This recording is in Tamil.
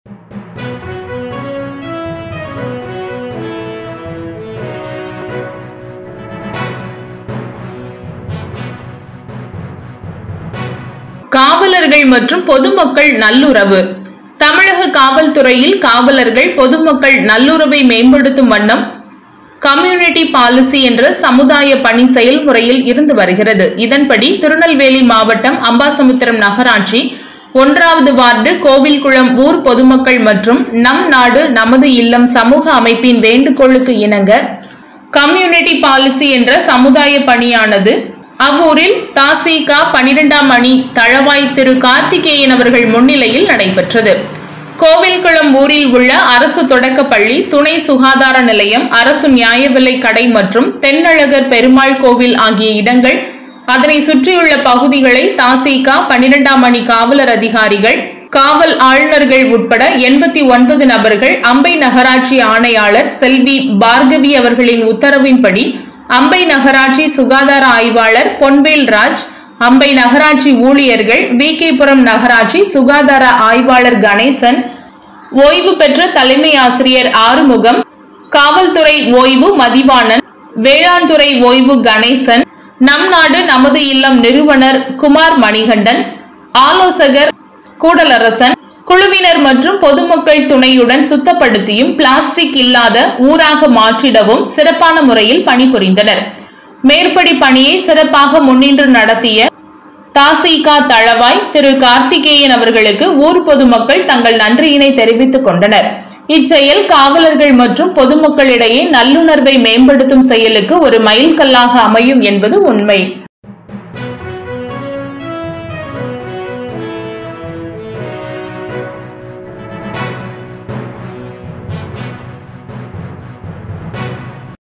காவலர்கள் மற்றும் பொதுமக்கள் நல்லுறவு தமிழக காவல்துறையில் காவலர்கள் பொதுமக்கள் நல்லுறவை மேம்படுத்தும் வண்ணம் கம்யூனிட்டி பாலிசி என்ற சமுதாய பணி செயல்முறையில் இருந்து வருகிறது இதன்படி திருநெல்வேலி மாவட்டம் அம்பாசமுத்திரம் நகராட்சி ஒன்றாவது வார்டு கோவில்குளம் ஊர் பொதுமக்கள் மற்றும் நம் நாடு நமது இல்லம் சமூக அமைப்பின் வேண்டுகோளுக்கு இணங்க கம்யூனிட்டி பாலிசி என்ற சமுதாய பணியானது அவ்வூரில் தாசிகா பனிரெண்டாம் அணி தளவாய் திரு கார்த்திகேயன் அவர்கள் முன்னிலையில் நடைபெற்றது கோவில்குளம் ஊரில் உள்ள அரசு தொடக்கப்பள்ளி துணை சுகாதார நிலையம் அரசு நியாய விலை கடை மற்றும் தென்னழகர் பெருமாள் கோவில் ஆகிய இடங்கள் அதனை சுற்றியுள்ள பகுதிகளை தாசிகா பனிரெண்டாம் அணி காவலர் அதிகாரிகள் காவல் ஆளுநர்கள் உட்பட எண்பத்தி ஒன்பது நபர்கள் அம்பை நகராட்சி ஆணையாளர் செல்வி பார்கவி அவர்களின் உத்தரவின்படி அம்பை நகராட்சி சுகாதார ஆய்வாளர் பொன்வேல் ராஜ் அம்பை நகராட்சி ஊழியர்கள் வி நகராட்சி சுகாதார ஆய்வாளர் கணேசன் ஓய்வு பெற்ற தலைமை ஆசிரியர் ஆறுமுகம் காவல்துறை ஓய்வு மதிவாணன் வேளாண் துறை ஓய்வு கணேசன் நம் நாடு நமது இல்லம் நிறுவனர் குமார் மணிகண்டன் ஆலோசகர் கூடலரசன் குழுவினர் மற்றும் பொதுமக்கள் துணையுடன் சுத்தப்படுத்தியும் பிளாஸ்டிக் இல்லாத ஊராக மாற்றிடவும் சிறப்பான முறையில் பணிபுரிந்தனர் மேற்படி பணியை சிறப்பாக முன்னின்று நடத்திய தாசிகா தளவாய் திரு கார்த்திகேயன் அவர்களுக்கு ஊர் பொதுமக்கள் தங்கள் நன்றியினை தெரிவித்துக் கொண்டனர் இச்செயல் காவலர்கள் மற்றும் பொதுமக்களிடையே நல்லுணர்வை மேம்படுத்தும் செயலுக்கு ஒரு மைல்கல்லாக அமையும் என்பது உண்மை